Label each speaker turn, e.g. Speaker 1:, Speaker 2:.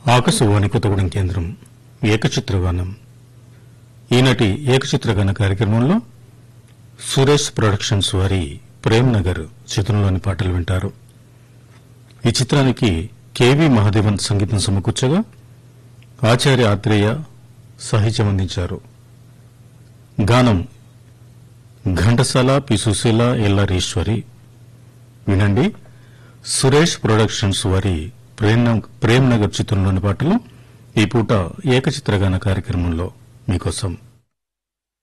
Speaker 1: ఆకాశవాణి కొత్తగూడెం కేంద్రం ఏకచిత్రగానం ఈనాటి ఏకచిత్రగాన కార్యక్రమంలో సురేష్ ప్రొడక్షన్స్ వారి ప్రేమ్ నగర్ చిత్రంలోని పాటలు వింటారు ఈ చిత్రానికి కెవి మహాదేవన్ సంగీతం సమకూర్చగా ఆచార్య ఆత్రేయ సాహిత్యం అందించారు గానం ఘంటసాల పి సుశీల ఎల్లారీశ్వరి వినండి సురేష్ ప్రొడక్షన్స్ వారి ప్రేమ్ ప్రేమ్ నగర్ చిత్రంలోని పాటలు ఈ పూట ఏకచిత్రగాన కార్యక్రమంలో మీకోసం